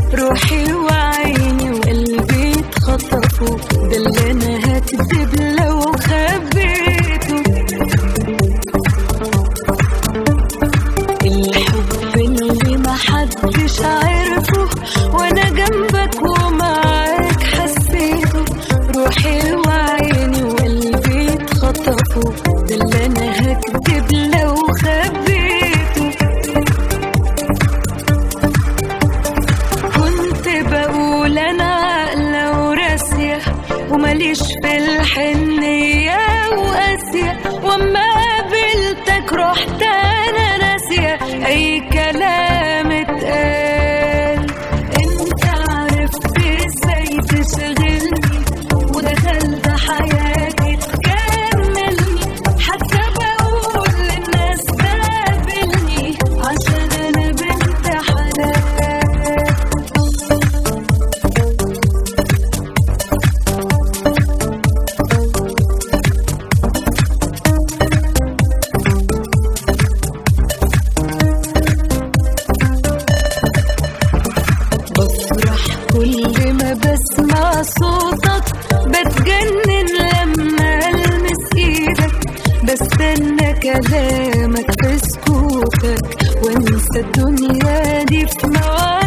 روحي وعيني وقلبي اتخطفوا ده اللي انا هكذب لو خبيته الحب اللي محدش عرفه وانا جنبك ومعاك حسيته روحي وعيني وقلبي اتخطفوا ده اللي انا هكذب لو خبيته كنت بقول انا عاقلة وراسية ومليش في الحنية وقاسية واما قابلتك رحت انا ناسية اي كلام اتقال انت عرفت ازاي تشغلني ودخلت حياتي تكملني حتى بقول للناس قابلني عشان انا بنت حلال بفرح كل ما بسمع صوتك بتجنن لما المس ايدك بستنى كلامك في سكوتك وانسى الدنيا دي في مواقف